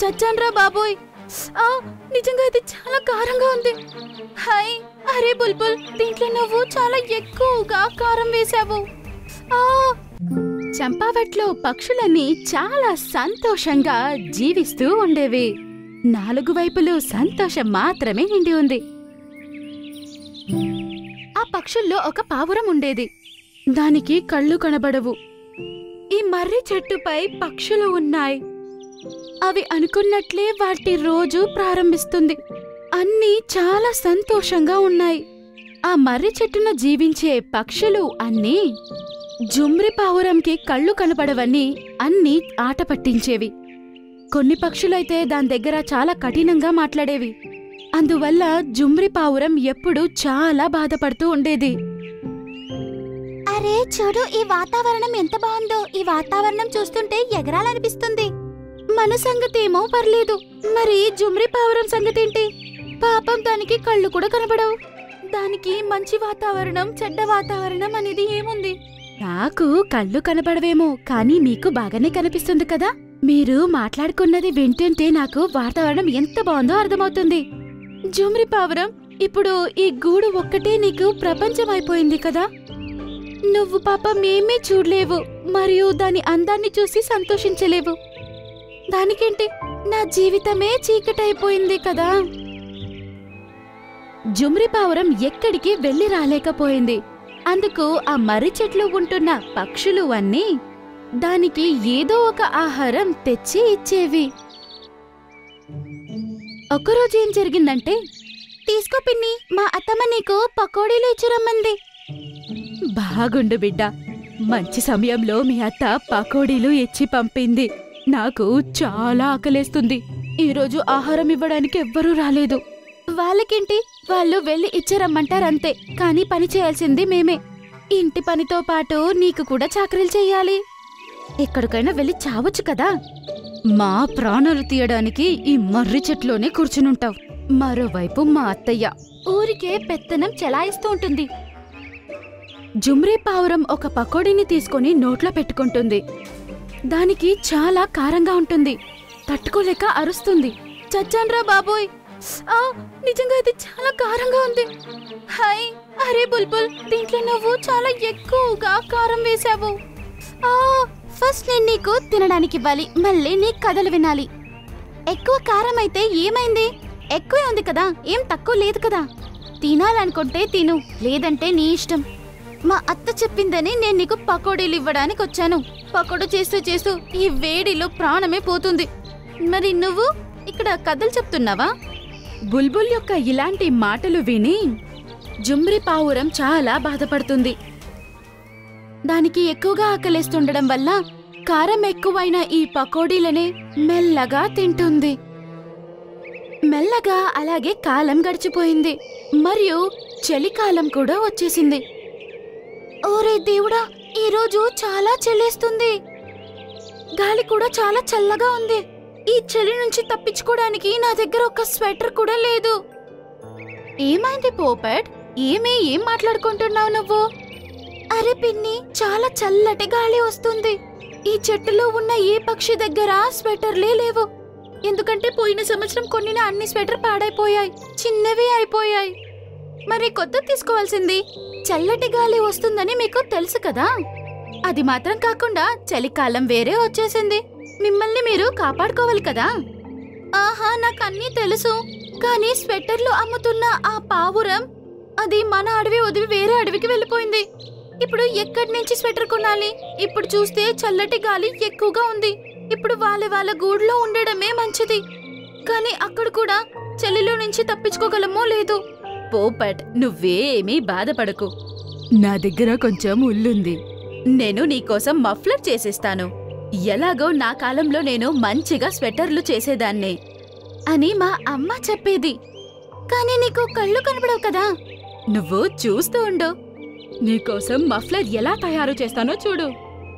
చచ్చాన్రా బాబోయ్ ఆ నిజంగా ఇది చాలా కారంగా ఉంది హాయ్ అరే బుల్బుల్ దీంట్లో నువ్వు చాలా ఎక్కువగా కారం వేశావు ఆ చంపావట్లో పక్షులన్నీ చాలా సంతోషంగా జీవిస్తూ ఉండేవి నాలుగు వైపులు సంతోషం మాత్రమే నిండి ఉంది ఆ పక్షుల్లో ఒక పావురం ఉండేది దానికి కళ్ళు కనబడవు ఈ మర్రి చెట్టుపై పక్షులు ఉన్నాయి అవి అనుకున్నట్లే వాటి రోజు ప్రారంభిస్తుంది అన్నీ చాలా సంతోషంగా ఉన్నాయి ఆ మర్రి చెట్టున జీవించే పక్షులు అన్నీ జుమ్రి పావురంకి కళ్ళు కనపడవని అన్నీ ఆట పట్టించేవి కొన్ని పక్షులైతే దాని దగ్గర చాలా కఠినంగా మాట్లాడేవి అందువల్ల జుమ్రి పావురం ఎప్పుడూ చాలా బాధపడుతూ ఉండేది అరే చూడు ఈ వాతావరణం ఎంత బాగుందో ఈ వాతావరణం చూస్తుంటే ఎగరాలనిపిస్తుంది మన సంగతేమో పర్లేదు మరి జుమ్రి పావురం సంగతేంటి పాపం దానికి కళ్ళు కూడా కనపడవు దానికి మంచి వాతావరణం చెడ్డ వాతావరణం అనేది ఏముంది నాకు కళ్ళు కనపడవేమో కానీ మీకు బాగానే కనిపిస్తుంది కదా మీరు మాట్లాడుకున్నది వింటుంటే నాకు వాతావరణం ఎంత బాగుందో అర్థమవుతుంది జుమ్రి పావురం ఇప్పుడు ఈ గూడు ఒక్కటే నీకు ప్రపంచం అయిపోయింది కదా నువ్వు పాపం ఏమీ చూడలేవు మరియు దాని అందాన్ని చూసి సంతోషించలేవు దానికేంటి నా జీవితమే చీకటైపోయింది కదా జుమ్రి పావురం ఎక్కడికి వెళ్లి రాలేకపోయింది అందుకు ఆ మర్రి చెట్లు ఉంటున్న పక్షులు అన్నీ దానికి ఏదో ఒక ఆహారం తెచ్చి ఇచ్చేవి ఒకరోజు ఏం జరిగిందంటే తీసుకో పిన్ని మా అత్తమ్మ నీకు పకోడీలు ఇచ్చిరమ్మంది బాగుండు బిడ్డ మంచి సమయంలో మీ అత్త పకోడీలు ఇచ్చి పంపింది నాకు చాలా ఆకలేస్తుంది ఈరోజు ఆహారం ఇవ్వడానికి ఎవ్వరూ రాలేదు వాళ్ళకేంటి వాళ్ళు వెళ్ళి ఇచ్చారమ్మంటారంతే కానీ పని చేయాల్సింది మేమే ఇంటి పనితో పాటు నీకు కూడా చాకరీలు చెయ్యాలి ఎక్కడికైనా వెళ్ళి చావచ్చు కదా మా ప్రాణాలు తీయడానికి ఈ మర్రి చెట్లోనే కూర్చునుంటావు మరోవైపు మా అత్తయ్య ఊరికే పెత్తనం చెలాయిస్తూ ఉంటుంది జుమ్రీ పావురం ఒక పకోడీని తీసుకొని నోట్లో పెట్టుకుంటుంది దానికి చాలా కారంగా ఉంటుంది తట్టుకోలేక అరుస్తుంది చచ్చాన్రా బాబోయ్ ఆ నిజంగా ఇది చాలా కారంగా ఉంది హాయ్ అరే బుల్బుల్ దీంట్లో నువ్వు చాలా ఎక్కువగా కారం వేశావు ఆ ఫస్ట్ నేను నీకు తినడానికి ఇవ్వాలి మళ్ళీ నీ కథలు వినాలి ఎక్కువ కారం అయితే ఏమైంది ఎక్కువే ఉంది కదా ఏం తక్కువ లేదు కదా తినాలనుకుంటే తిను లేదంటే నీ ఇష్టం మా అత్త చెప్పిందని నేను నీకు పకోడీలు ఇవ్వడానికి వచ్చాను పకోడీ చేస్తూ చేస్తూ ఈ వేడిలో ప్రాణమే పోతుంది మరి నువ్వు ఇక్కడ కథలు చెప్తున్నావా బుల్బుల్ యొక్క ఇలాంటి మాటలు విని జుమ్రి పావురం చాలా బాధపడుతుంది దానికి ఎక్కువగా ఆకలేస్తుండడం వల్ల కారం ఎక్కువైన ఈ పకోడీలనే మెల్లగా తింటుంది మెల్లగా అలాగే కాలం గడిచిపోయింది మరియు చలికాలం కూడా వచ్చేసింది ఓరే దేవుడా ఈ రోజు చాలా చెల్లేస్తుంది గాలి కూడా చాలా చల్లగా ఉంది ఈ చలి నుంచి తప్పించుకోవడానికి నా దగ్గర ఒక స్వెటర్ కూడా లేదు ఏమైంది పోపట్ ఏమీ ఏం మాట్లాడుకుంటున్నావు నువ్వు అరే పిన్ని చాలా చల్లటి గాలి వస్తుంది ఈ చెట్టులో ఉన్న ఏ పక్షి దగ్గర స్వెటర్లే లేవు ఎందుకంటే పోయిన సంవత్సరం కొన్నిన అన్ని స్వెటర్ పాడైపోయాయి చిన్నవి అయిపోయాయి మరి కొత్త తీసుకోవాల్సింది చల్లటి గాలి వస్తుందని మీకు తెలుసు కదా అది మాత్రం కాకుండా చలికాలం వేరే వచ్చేసింది మిమ్మల్ని మీరు కాపాడుకోవాలి కదా ఆహా నాకు అన్నీ తెలుసు కానీ స్వెటర్లు అమ్ముతున్న ఆ పావురం అది మన అడవి వదిలి వేరే అడవికి వెళ్ళిపోయింది ఇప్పుడు ఎక్కడి నుంచి స్వెటర్ కొనాలి ఇప్పుడు చూస్తే చల్లటి గాలి ఎక్కువగా ఉంది ఇప్పుడు వాళ్ళ వాళ్ళ గూడులో ఉండడమే మంచిది కానీ అక్కడ కూడా చలిలో నుంచి తప్పించుకోగలమో లేదు పోపట్ నువ్వేమీ బాధపడకు నా దగ్గర కొంచెం ఉల్లుంది నేను నీకోసం మఫ్లర్ చేసేస్తాను ఎలాగో నా కాలంలో నేను మంచిగా స్వెటర్లు చేసేదాన్నే అని మా అమ్మ చెప్పేది కానీ నీకు కళ్ళు కనపడవు కదా నువ్వు చూస్తూ ఉండు నీకోసం మఫ్లర్ ఎలా తయారు చేస్తానో చూడు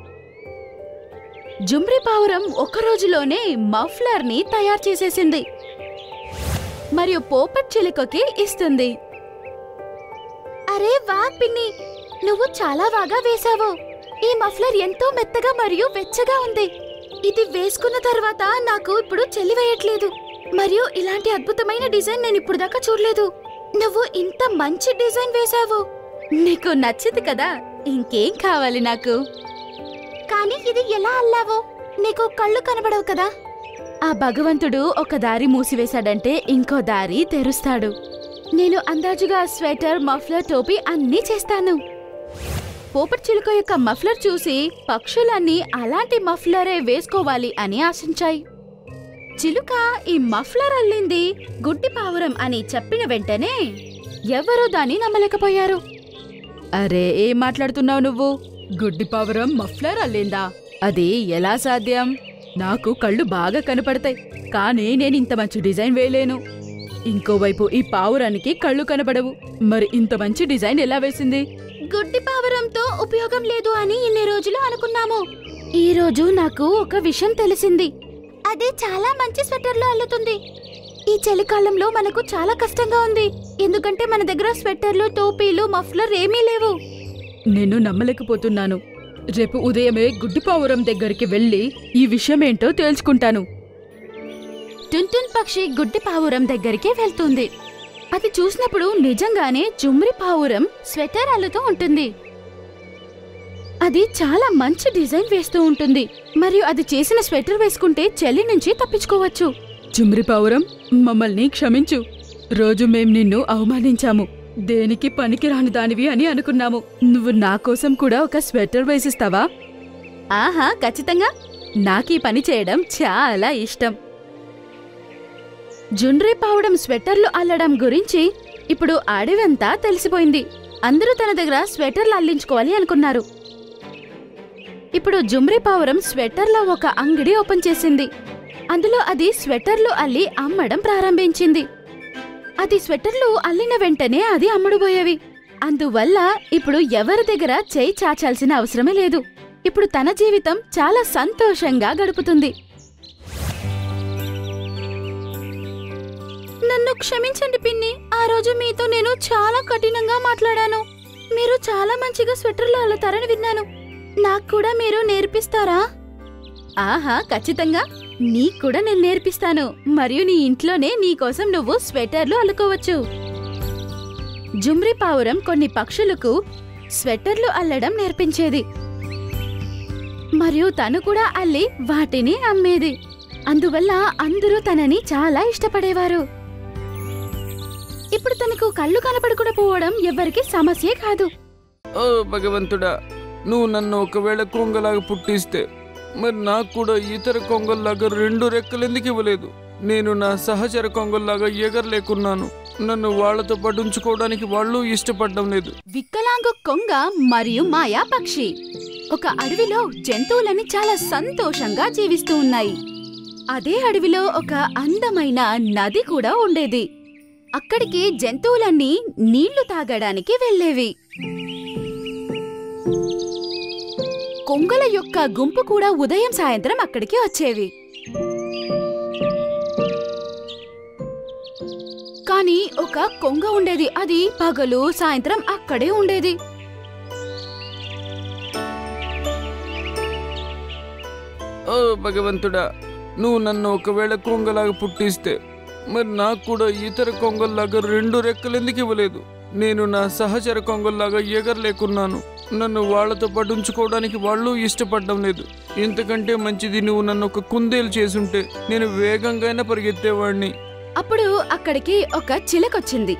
జుమ్రి పావురం ఒక రోజులోనే మఫ్లర్ ని తయారు చేసేసింది మరియు పోపట్ చిలుకకి ఇస్తుంది అరే వా పిన్ని నువ్వు చాలా బాగా వేశావు ఈ మఫ్లర్ ఎంతో మెత్తగా మరియు వెచ్చగా ఉంది ఇది వేసుకున్న తర్వాత నాకు ఇప్పుడు చెల్లి వేయట్లేదు మరియు ఇలాంటి అద్భుతమైన డిజైన్ నేను ఇప్పుడు దాకా చూడలేదు నువ్వు ఇంత మంచి డిజైన్ వేశావు నీకు నచ్చింది కదా ఇంకేం కావాలి నాకు కానీ ఇది ఎలా అల్లావో నీకు కళ్ళు కనబడవు కదా ఆ భగవంతుడు ఒక దారి మూసివేశాడంటే ఇంకో దారి తెరుస్తాడు నేను అందాజుగా స్వెటర్ మఫ్లర్ టోపీ అన్నీ చేస్తాను పోపటి చిలుక యొక్క మఫ్లర్ చూసి పక్షులన్నీ అలాంటి మఫ్లరే వేసుకోవాలి అని ఆశించాయి చిలుక ఈ మఫ్లర్ అల్లింది గుడ్డి పావురం అని చెప్పిన వెంటనే ఎవరూ దాన్ని నమ్మలేకపోయారు అరే ఏం మాట్లాడుతున్నావు నువ్వు గుడ్డి పావురం మఫ్లర్ అల్లిందా అది ఎలా సాధ్యం నాకు కళ్ళు బాగా కనపడతాయి కానీ నేను ఇంత మంచి డిజైన్ వేయలేను ఇంకోవైపు ఈ పావురానికి కళ్ళు కనపడవు మరి ఇంత మంచి డిజైన్ ఎలా వేసింది గుడ్డి పావురంతో ఉపయోగం లేదు అని ఇన్ని రోజులు అనుకున్నాము ఈ రోజు నాకు ఒక విషయం తెలిసింది అది చాలా మంచి స్వెటర్లో అల్లుతుంది ఈ చలికాలంలో మనకు చాలా కష్టంగా ఉంది ఎందుకంటే మన దగ్గర స్వెటర్లు టోపీలు మఫ్లర్ ఏమీ లేవు నేను నమ్మలేకపోతున్నాను రేపు ఉదయమే గుడ్డి పావురం దగ్గరికి వెళ్ళి ఈ విషయమేంటో తేల్చుకుంటాను టున్టున్ పక్షి గుడ్డి పావురం దగ్గరికి వెళ్తుంది అది చూసినప్పుడు నిజంగానే జుమ్రి పావురం స్వెటర్ అల్లుతూ ఉంటుంది అది చాలా మంచి డిజైన్ వేస్తూ ఉంటుంది మరియు అది చేసిన స్వెటర్ వేసుకుంటే చలి నుంచి తప్పించుకోవచ్చు జుమ్రి పావురం మమ్మల్ని క్షమించు రోజు మేం నిన్ను అవమానించాము దేనికి పనికిరాని దానివి అని అనుకున్నాము నువ్వు నా కోసం కూడా ఒక స్వెటర్ వేసిస్తావా ఆహా ఖచ్చితంగా నాకీ పని చేయడం చాలా ఇష్టం జుండ్రీ పావడం స్వెటర్లు అల్లడం గురించి ఇప్పుడు అడవంతా తెలిసిపోయింది అందరూ తన దగ్గర స్వెటర్లు అల్లించుకోవాలి అనుకున్నారు ఇప్పుడు జుమ్రీ పావురం స్వెటర్ల ఒక అంగడి ఓపెన్ చేసింది అందులో అది స్వెటర్లు అల్లి అమ్మడం ప్రారంభించింది అది స్వెటర్లు అల్లిన వెంటనే అది అమ్ముడుపోయేవి అందువల్ల ఇప్పుడు ఎవరి దగ్గర చేయి చాచాల్సిన అవసరమే లేదు ఇప్పుడు తన జీవితం చాలా సంతోషంగా గడుపుతుంది నన్ను క్షమించండి పిన్ని ఆ రోజు మీతో నేను చాలా కఠినంగా మాట్లాడాను మీరు చాలా మంచిగా స్వెటర్లు అల్లుతారని విన్నాను నాకు కూడా మీరు నేర్పిస్తారా ఆహా ఖచ్చితంగా నీకు కూడా నేను నేర్పిస్తాను మరియు నీ ఇంట్లోనే నీకోసం నువ్వు స్వెటర్లు అల్లుకోవచ్చు జుమ్రి పావురం కొన్ని పక్షులకు స్వెటర్లు అల్లడం నేర్పించేది మరియు తను కూడా అల్లి వాటిని అమ్మేది అందువల్ల అందరూ తనని చాలా ఇష్టపడేవారు ఇప్పుడు తనకు కళ్ళు కనపడకుండా పోవడం ఎవ్వరికి సమస్యే కాదు ఓ భగవంతుడా నువ్వు నన్ను ఒకవేళ కొంగలాగా పుట్టిస్తే మరి నాకు కూడా ఇతర కొంగల్లాగా రెండు రెక్కలు ఎందుకు ఇవ్వలేదు నేను నా సహచర కొంగల్లాగా ఎగరలేకున్నాను నన్ను వాళ్ళతో పాటు ఉంచుకోవడానికి వాళ్ళు ఇష్టపడడం లేదు వికలాంగు కొంగ మరియు మాయా పక్షి ఒక అడవిలో జంతువులని చాలా సంతోషంగా జీవిస్తూ ఉన్నాయి అదే అడవిలో ఒక అందమైన నది కూడా ఉండేది అక్కడికి జంతువులన్నీ నీళ్లు తాగడానికి వెళ్ళేవి కొంగల యొక్క గుంపు కూడా ఉదయం సాయంత్రం అక్కడికి వచ్చేవి కానీ ఒక కొంగ ఉండేది అది పగలు సాయంత్రం అక్కడే ఉండేది ఓ భగవంతుడా నువ్వు నన్ను ఒకవేళ కొంగలాగా పుట్టిస్తే మరి నాకు కూడా ఇతర కొంగల్లాగా రెండు రెక్కలు ఎందుకు ఇవ్వలేదు నేను నా సహచర కొంగల్లాగా ఎగరలేకున్నాను నన్ను వాళ్ళతో పాటు ఉంచుకోవడానికి వాళ్ళు ఇష్టపడడం లేదు ఇంతకంటే మంచిది నువ్వు నన్ను ఒక కుందేలు చేసుంటే నేను వేగంగానే పరిగెత్తేవాడిని అప్పుడు అక్కడికి ఒక చిలకొచ్చింది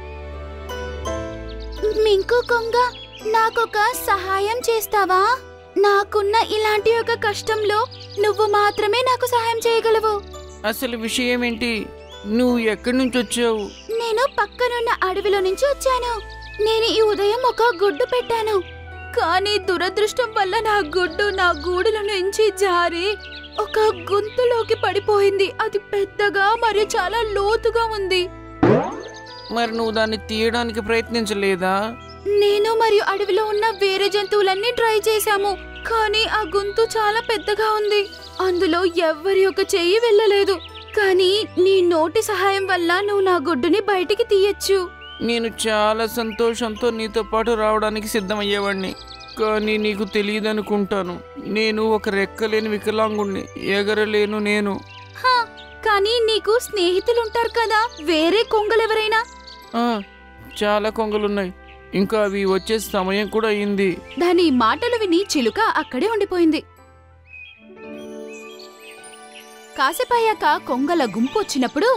మింకు కొంగ నాకొక సహాయం చేస్తావా నాకున్న ఇలాంటి ఒక కష్టంలో నువ్వు మాత్రమే నాకు సహాయం చేయగలవు అసలు విషయం ఏంటి నువ్వు ఎక్కడి నుంచి వచ్చావు నేను పక్కనున్న అడవిలో నుంచి వచ్చాను నేను ఈ ఉదయం ఒక గుడ్డు పెట్టాను కానీ దురదృష్టం వల్ల నా గుడ్డు నా గూడుల నుంచి జారి ఒక గుంతులోకి పడిపోయింది అది పెద్దగా మరియు చాలా లోతుగా ఉంది మరి నువ్వు దాన్ని తీయడానికి ప్రయత్నించలేదా నేను మరియు అడవిలో ఉన్న వేరే జంతువులన్నీ ట్రై చేశాము కానీ ఆ గొంతు చాలా పెద్దగా ఉంది అందులో ఎవ్వరి యొక్క చెయ్యి వెళ్ళలేదు కానీ నీ నోటి సహాయం వల్ల నువ్వు నా గుడ్డుని బయటికి తీయచ్చు నేను చాలా సంతోషంతో నీతో పాటు రావడానికి సిద్ధమయ్యేవాడిని కానీ నీకు తెలియదనుకుంటాను నేను ఒక రెక్కలేని వికలాంగుణ్ణి ఎగరలేను నేను హా, కానీ నీకు స్నేహితులుంటారు కదా వేరే కొంగలెవరైనా ఆ, చాలా కొంగలున్నాయి ఇంకా అవి వచ్చే సమయం కూడా అయింది దాని మాటలు విని చిలుక అక్కడే ఉండిపోయింది కాసేపయ్యాక కొంగల గుంపు వచ్చినప్పుడు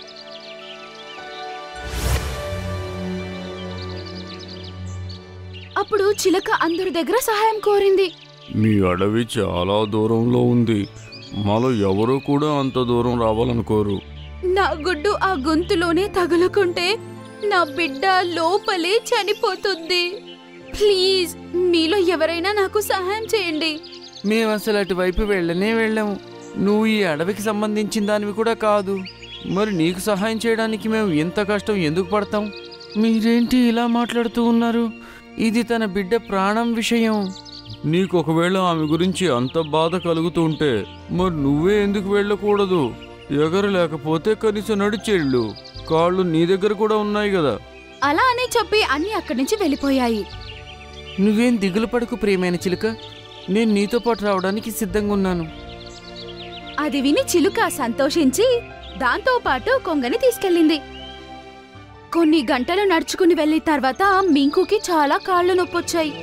అప్పుడు చిలక అందరి దగ్గర సహాయం కోరింది మీ అడవి చాలా దూరంలో ఉంది మాలో ఎవరూ కూడా అంత దూరం రావాలనుకోరు నా గుడ్డు ఆ గొంతులోనే తగులుకుంటే నా బిడ్డ లోపలే చనిపోతుంది ప్లీజ్ మీలో ఎవరైనా నాకు సహాయం చేయండి మేము అసలు అటువైపు వెళ్ళనే వెళ్ళాము నువ్వు ఈ అడవికి సంబంధించిన దానివి కూడా కాదు మరి నీకు సహాయం చేయడానికి మేము ఎంత కష్టం ఎందుకు పడతాం మీరేంటి ఇలా మాట్లాడుతూ ఉన్నారు ఇది తన బిడ్డ ప్రాణం విషయం నీకు ఒకవేళ ఆమె గురించి అంత బాధ కలుగుతూ ఉంటే మరి నువ్వే ఎందుకు వెళ్ళకూడదు ఎగరు లేకపోతే కనీసం నడిచేళ్ళు కాళ్ళు నీ దగ్గర కూడా ఉన్నాయి కదా అలా అని చెప్పి అన్ని అక్కడి నుంచి వెళ్ళిపోయాయి నువ్వేం దిగులు పడకు ప్రియమైన చిలుక నేను నీతో పాటు రావడానికి సిద్ధంగా ఉన్నాను అది విని చిలుక సంతోషించి దాంతో పాటు కొంగని తీసుకెళ్ళింది కొన్ని గంటలు నడుచుకుని వెళ్ళిన తర్వాత మింకుకి చాలా కాళ్ళు నొప్పొచ్చాయి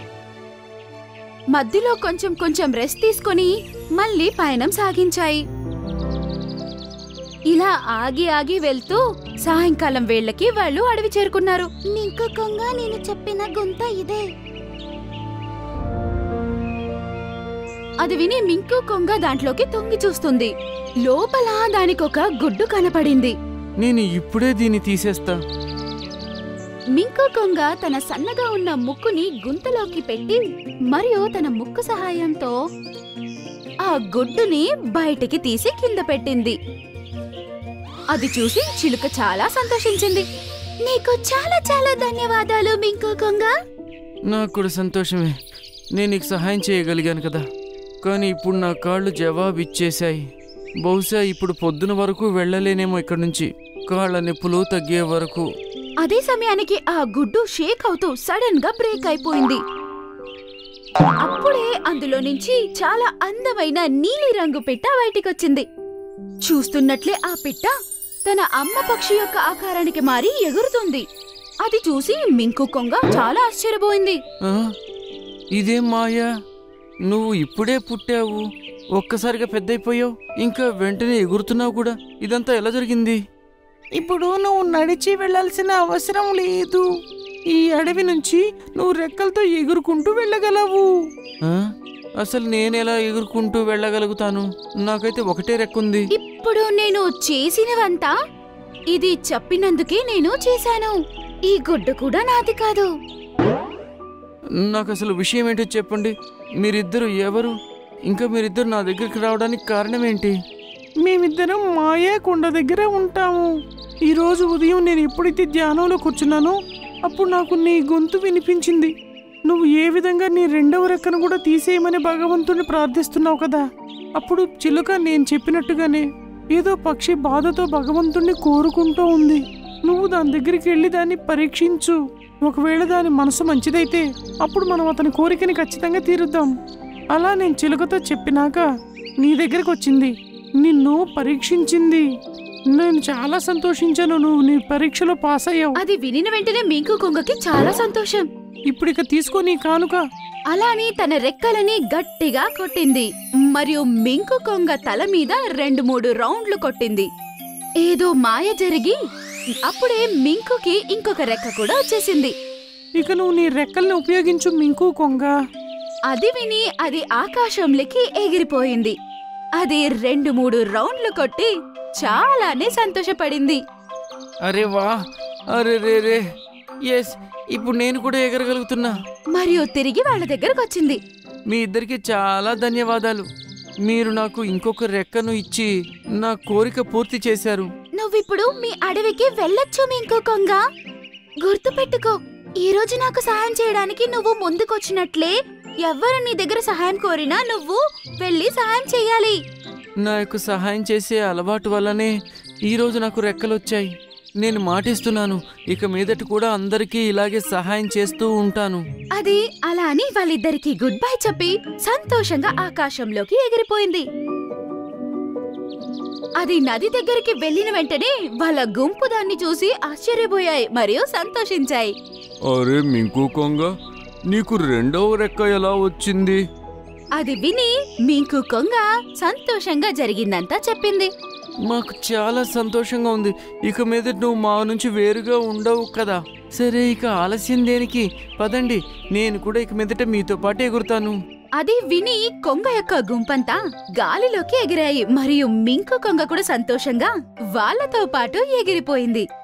మధ్యలో కొంచెం కొంచెం రెస్ట్ తీసుకొని మళ్ళీ పయనం సాగించాయి ఇలా ఆగి ఆగి వెళ్తూ సాయంకాలం వేళ్ళకి వాళ్ళు అడవి చేరుకున్నారు మింకు కొంగ నేను చెప్పిన గుంత ఇదే అది విని మింకు కొంగ దాంట్లోకి తొంగి చూస్తుంది లోపల దానికొక గుడ్డు కనపడింది నేను ఇప్పుడే దీన్ని తీసేస్తా మింకు కొంగ తన సన్నగా ఉన్న ముక్కుని గుంతలోకి పెట్టి మరియు తన ముక్కు సహాయంతో ఆ గుడ్డుని బయటికి తీసి కింద పెట్టింది అది చూసి చిలుక చాలా సంతోషించింది నీకు చాలా చాలా ధన్యవాదాలు మింకు కొంగ నాకు కూడా సంతోషమే నేను నీకు సహాయం చేయగలిగాను కదా కానీ ఇప్పుడు నా కాళ్ళు జవాబు ఇచ్చేశాయి బహుశా ఇప్పుడు పొద్దున వరకు వెళ్ళలేనేమో ఇక్కడి నుంచి కాళ్ళ నొప్పులు తగ్గే వరకు అదే సమయానికి ఆ గుడ్డు షేక్ అవుతూ సడన్ గా బ్రేక్ అయిపోయింది అప్పుడే అందులో నుంచి చాలా అందమైన నీలి రంగు పిట్ట బయటికొచ్చింది చూస్తున్నట్లే ఆ పిట్ట తన అమ్మ పక్షి యొక్క ఆకారానికి మారి ఎగురుతుంది అది చూసి మింకు కొంగ చాలా ఆశ్చర్యపోయింది ఆ? ఇదేం మాయా నువ్వు ఇప్పుడే పుట్టావు ఒక్కసారిగా పెద్దయిపోయావు ఇంకా వెంటనే ఎగురుతున్నావు కూడా ఇదంతా ఎలా జరిగింది ఇప్పుడు నువ్వు నడిచి వెళ్ళాల్సిన అవసరం లేదు ఈ అడవి నుంచి నువ్వు రెక్కలతో ఎగురుకుంటూ వెళ్ళగలవు అసలు నేనెలా ఎగురుకుంటూ వెళ్ళగలుగుతాను నాకైతే ఒకటే రెక్కుంది ఇప్పుడు నేను చేసినవంతా ఇది చెప్పినందుకే నేను చేశాను ఈ గుడ్డు కూడా నాది కాదు నాకు అసలు విషయం ఏంటో చెప్పండి మీరిద్దరు ఎవరు ఇంకా మీరిద్దరు నా దగ్గరికి రావడానికి కారణం ఏంటి మేమిద్దరం మాయా కొండ దగ్గర ఉంటాము ఈరోజు ఉదయం నేను ఎప్పుడైతే ధ్యానంలో కూర్చున్నానో అప్పుడు నాకు నీ గొంతు వినిపించింది నువ్వు ఏ విధంగా నీ రెండవ రెక్కను కూడా తీసేయమని భగవంతుని ప్రార్థిస్తున్నావు కదా అప్పుడు చిలుక నేను చెప్పినట్టుగానే ఏదో పక్షి బాధతో భగవంతుణ్ణి కోరుకుంటూ ఉంది నువ్వు దాని దగ్గరికి వెళ్ళి దాన్ని పరీక్షించు ఒకవేళ దాని మనసు మంచిదైతే అప్పుడు మనం అతని కోరికని ఖచ్చితంగా తీరుద్దాం అలా నేను చిలుకతో చెప్పినాక నీ దగ్గరికి వచ్చింది నిన్ను పరీక్షించింది నేను చాలా సంతోషించాను నువ్వు నీ పరీక్షలో పాస్ అయ్యావు అది వినిన వెంటనే మింకు కొంగకి చాలా సంతోషం ఇప్పుడు ఇక తీసుకో నీ కానుక అలాని తన రెక్కలని గట్టిగా కొట్టింది మరియు మింకు కొంగ తల మీద రెండు మూడు రౌండ్లు కొట్టింది ఏదో మాయ జరిగి అప్పుడే మింకుకి ఇంకొక రెక్క కూడా వచ్చేసింది ఇక నువ్వు నీ రెక్కల్ని ఉపయోగించు మింకు కొంగ అది విని అది ఆకాశంలోకి ఎగిరిపోయింది అది రెండు మూడు రౌండ్లు కొట్టి చాలానే సంతోషపడింది అరే వా అరే రే రే ఎస్ ఇప్పుడు నేను కూడా ఎగరగలుగుతున్నా మరియు తిరిగి వాళ్ళ దగ్గరకు వచ్చింది మీ ఇద్దరికి చాలా ధన్యవాదాలు మీరు నాకు ఇంకొక రెక్కను ఇచ్చి నా కోరిక పూర్తి చేశారు నువ్విప్పుడు మీ అడవికి వెళ్ళొచ్చు మింకు కొంగ గుర్తుపెట్టుకో ఈ రోజు నాకు సహాయం చేయడానికి నువ్వు ముందుకొచ్చినట్లే ఎవ్వరు నీ దగ్గర సహాయం కోరినా నువ్వు వెళ్ళి సహాయం చెయ్యాలి నా యొక్క సహాయం చేసే అలవాటు వల్లనే ఈరోజు నాకు రెక్కలు వచ్చాయి నేను మాటిస్తున్నాను ఇక మీదట కూడా అందరికీ ఇలాగే సహాయం చేస్తూ ఉంటాను అది అలా అని వాళ్ళిద్దరికి గుడ్ బై చెప్పి సంతోషంగా ఆకాశంలోకి ఎగిరిపోయింది అది నది దగ్గరికి వెళ్ళిన వెంటనే వాళ్ళ గుంపు దాన్ని చూసి ఆశ్చర్యపోయాయి మరియు సంతోషించాయి అరే మింకు కొంగ నీకు రెండవ రెక్క ఎలా వచ్చింది అది విని మింకు కొంగ సంతోషంగా జరిగిందంతా చెప్పింది మాకు చాలా సంతోషంగా ఉంది ఇక మీద నువ్వు మా నుంచి వేరుగా ఉండవు కదా సరే ఇక ఆలస్యం దేనికి పదండి నేను కూడా ఇక మీదట మీతో పాటు ఎగురుతాను అది విని కొంగ యొక్క గుంపంతా గాలిలోకి ఎగిరాయి మరియు మింకు కొంగ కూడా సంతోషంగా వాళ్ళతో పాటు ఎగిరిపోయింది